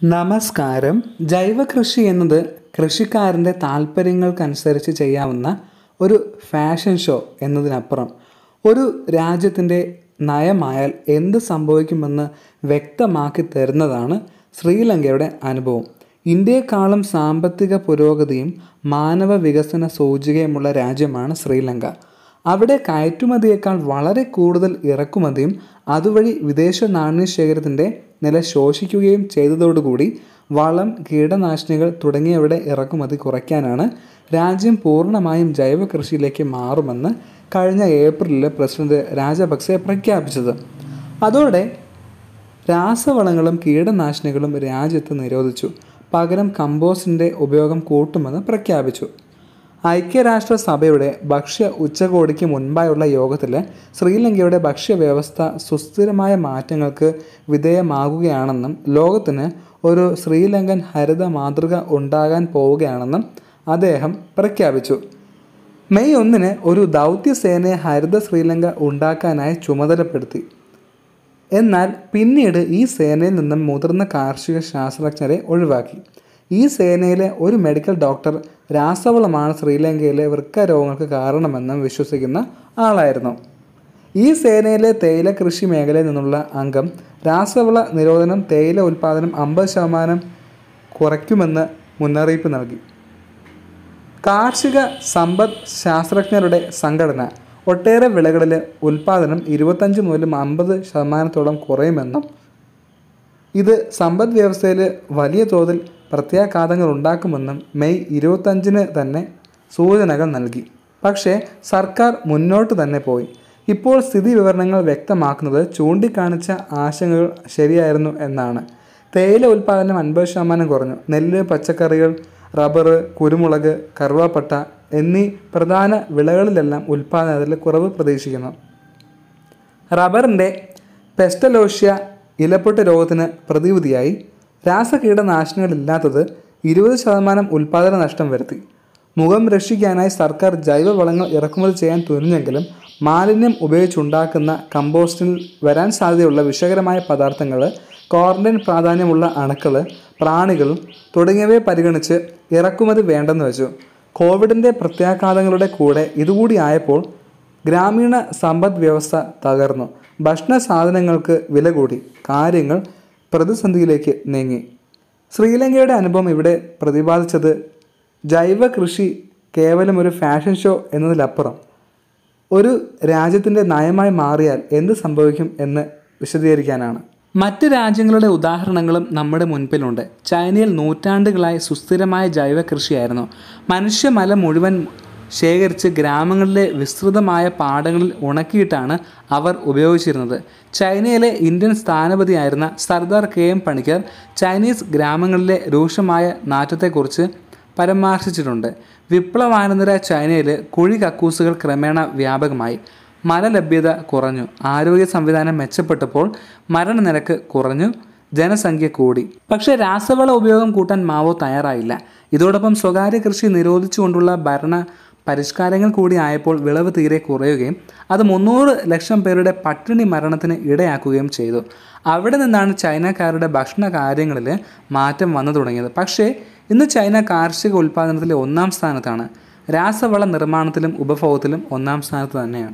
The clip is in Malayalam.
നമസ്കാരം ജൈവ കൃഷി എന്നത് കൃഷിക്കാരൻ്റെ താല്പര്യങ്ങൾക്കനുസരിച്ച് ചെയ്യാവുന്ന ഒരു ഫാഷൻ ഷോ എന്നതിനപ്പുറം ഒരു രാജ്യത്തിൻ്റെ നയമായാൽ എന്ത് സംഭവിക്കുമെന്ന് വ്യക്തമാക്കി തരുന്നതാണ് ശ്രീലങ്കയുടെ അനുഭവം ഇന്ത്യയെക്കാളും സാമ്പത്തിക പുരോഗതിയും മാനവ വികസന സൂചികയുമുള്ള രാജ്യമാണ് ശ്രീലങ്ക അവിടെ കയറ്റുമതിയേക്കാൾ വളരെ കൂടുതൽ ഇറക്കുമതിയും അതുവഴി വിദേശ നാണ്യശേഖരത്തിൻ്റെ നില ശോഷിക്കുകയും ചെയ്തതോടുകൂടി വളം കീടനാശിനികൾ തുടങ്ങിയവയുടെ ഇറക്കുമതി കുറയ്ക്കാനാണ് രാജ്യം പൂർണ്ണമായും ജൈവ കൃഷിയിലേക്ക് മാറുമെന്ന് കഴിഞ്ഞ ഏപ്രിലിൽ പ്രസിഡന്റ് രാജപക്സെ പ്രഖ്യാപിച്ചത് അതോടെ രാസവളങ്ങളും കീടനാശിനികളും രാജ്യത്ത് നിരോധിച്ചു പകരം കമ്പോസ്റ്റിൻ്റെ ഉപയോഗം കൂട്ടുമെന്ന് പ്രഖ്യാപിച്ചു ഐക്യരാഷ്ട്രസഭയുടെ ഭക്ഷ്യ ഉച്ചകോടിക്ക് മുൻപായുള്ള യോഗത്തിൽ ശ്രീലങ്കയുടെ ഭക്ഷ്യവ്യവസ്ഥ സുസ്ഥിരമായ മാറ്റങ്ങൾക്ക് വിധേയമാകുകയാണെന്നും ലോകത്തിന് ഒരു ശ്രീലങ്കൻ ഹരിത മാതൃക ഉണ്ടാകാൻ പോവുകയാണെന്നും അദ്ദേഹം പ്രഖ്യാപിച്ചു മെയ് ഒന്നിന് ഒരു ദൗത്യസേനയെ ഹരിത ശ്രീലങ്ക ഉണ്ടാക്കാനായി ചുമതലപ്പെടുത്തി എന്നാൽ പിന്നീട് ഈ സേനയിൽ നിന്നും മുതിർന്ന കാർഷിക ശാസ്ത്രജ്ഞരെ ഒഴിവാക്കി ഈ സേനയിലെ ഒരു മെഡിക്കൽ ഡോക്ടർ രാസവളമാണ് ശ്രീലങ്കയിലെ വൃക്ക രോഗങ്ങൾക്ക് കാരണമെന്നും വിശ്വസിക്കുന്ന ആളായിരുന്നു ഈ സേനയിലെ തേയില കൃഷി മേഖലയിൽ നിന്നുള്ള അംഗം രാസവള നിരോധനം തേയില ഉൽപ്പാദനം അമ്പത് ശതമാനം കുറയ്ക്കുമെന്ന് മുന്നറിയിപ്പ് നൽകി കാർഷിക സമ്പദ് ശാസ്ത്രജ്ഞരുടെ സംഘടന ഒട്ടേറെ വിളകളിൽ ഉൽപ്പാദനം ഇരുപത്തഞ്ച് മുതൽ അമ്പത് ശതമാനത്തോളം കുറയുമെന്നും ഇത് സമ്പദ് വ്യവസ്ഥയിൽ വലിയ തോതിൽ പ്രത്യാഘാതങ്ങൾ ഉണ്ടാക്കുമെന്നും മെയ് ഇരുപത്തഞ്ചിന് തന്നെ സൂചനകൾ നൽകി പക്ഷേ സർക്കാർ മുന്നോട്ട് തന്നെ പോയി ഇപ്പോൾ സ്ഥിതി വിവരണങ്ങൾ വ്യക്തമാക്കുന്നത് ചൂണ്ടിക്കാണിച്ച ആശങ്കകൾ ശരിയായിരുന്നു എന്നാണ് തേയില ഉൽപ്പാദനം അൻപത് ശതമാനം കുറഞ്ഞു നെല്ല് പച്ചക്കറികൾ റബ്ബർ കുരുമുളക് കറുവാപ്പട്ട എന്നീ പ്രധാന വിളകളിലെല്ലാം ഉൽപ്പാദനത്തിൽ കുറവ് പ്രതീക്ഷിക്കുന്നു റബ്ബറിൻ്റെ പെസ്റ്റലോഷ്യ ഇലപ്പൊട്ട് രോഗത്തിന് പ്രതിവിധിയായി രാസകീടനാശിനികളില്ലാത്തത് ഇരുപത് ശതമാനം ഉൽപ്പാദന നഷ്ടം വരുത്തി മുഖം രക്ഷിക്കാനായി സർക്കാർ ജൈവവളങ്ങൾ ഇറക്കുമതി ചെയ്യാൻ തുനിഞ്ഞെങ്കിലും മാലിന്യം ഉപയോഗിച്ചുണ്ടാക്കുന്ന കമ്പോസ്റ്റിൽ വരാൻ സാധ്യതയുള്ള വിഷകരമായ പദാർത്ഥങ്ങൾ ക്വാറന്റൈൻ പ്രാധാന്യമുള്ള അണുക്കൾ പ്രാണികൾ തുടങ്ങിയവയെ പരിഗണിച്ച് ഇറക്കുമതി വേണ്ടെന്ന് വെച്ചു കോവിഡിൻ്റെ പ്രത്യാഘാതങ്ങളുടെ കൂടെ ഇതുകൂടി ആയപ്പോൾ ഗ്രാമീണ സമ്പദ് വ്യവസ്ഥ തകർന്നു ഭക്ഷണ സാധനങ്ങൾക്ക് വില കൂടി കാര്യങ്ങൾ പ്രതിസന്ധിയിലേക്ക് നീങ്ങി ശ്രീലങ്കയുടെ അനുഭവം ഇവിടെ പ്രതിപാദിച്ചത് ജൈവ കൃഷി കേവലം ഒരു ഫാഷൻ ഷോ എന്നതിലപ്പുറം ഒരു രാജ്യത്തിൻ്റെ നയമായി മാറിയാൽ എന്ത് സംഭവിക്കും എന്ന് വിശദീകരിക്കാനാണ് മറ്റ് രാജ്യങ്ങളുടെ ഉദാഹരണങ്ങളും നമ്മുടെ മുൻപിലുണ്ട് ചൈനയിൽ നൂറ്റാണ്ടുകളായി സുസ്ഥിരമായ ജൈവ കൃഷിയായിരുന്നു മനുഷ്യമല മുഴുവൻ ശേഖരിച്ച് ഗ്രാമങ്ങളിലെ വിസ്തൃതമായ പാടങ്ങളിൽ ഉണക്കിയിട്ടാണ് അവർ ഉപയോഗിച്ചിരുന്നത് ചൈനയിലെ ഇന്ത്യൻ സ്ഥാനപതിയായിരുന്ന Sardar K M Panikkar Chinese ഗ്രാമങ്ങളിലെ രൂക്ഷമായ നാറ്റത്തെക്കുറിച്ച് പരാമർശിച്ചിട്ടുണ്ട് വിപ്ലവാനന്തര ചൈനയിൽ കുഴി കക്കൂസുകൾ ക്രമേണ വ്യാപകമായി മലലഭ്യത കുറഞ്ഞു ആരോഗ്യ സംവിധാനം മെച്ചപ്പെട്ടപ്പോൾ മരണനിരക്ക് കുറഞ്ഞു ജനസംഖ്യ കൂടി പക്ഷേ രാസവള ഉപയോഗം കൂട്ടാൻ മാവോ തയ്യാറായില്ല ഇതോടൊപ്പം സ്വകാര്യ കൃഷി നിരോധിച്ചുകൊണ്ടുള്ള ഭരണ പരിഷ്കാരങ്ങൾ കൂടി ആയപ്പോൾ വിളവ് തീരെ കുറയുകയും അത് മുന്നൂറ് ലക്ഷം പേരുടെ പട്ടിണി മരണത്തിന് ഇടയാക്കുകയും ചെയ്തു അവിടെ നിന്നാണ് ചൈനക്കാരുടെ ഭക്ഷണ കാര്യങ്ങളിൽ മാറ്റം വന്നു തുടങ്ങിയത് പക്ഷേ ഇന്ന് ചൈന കാർഷിക ഉൽപ്പാദനത്തിലെ ഒന്നാം സ്ഥാനത്താണ് രാസവള നിർമ്മാണത്തിലും ഉപഭോഗത്തിലും ഒന്നാം സ്ഥാനത്ത് തന്നെയാണ്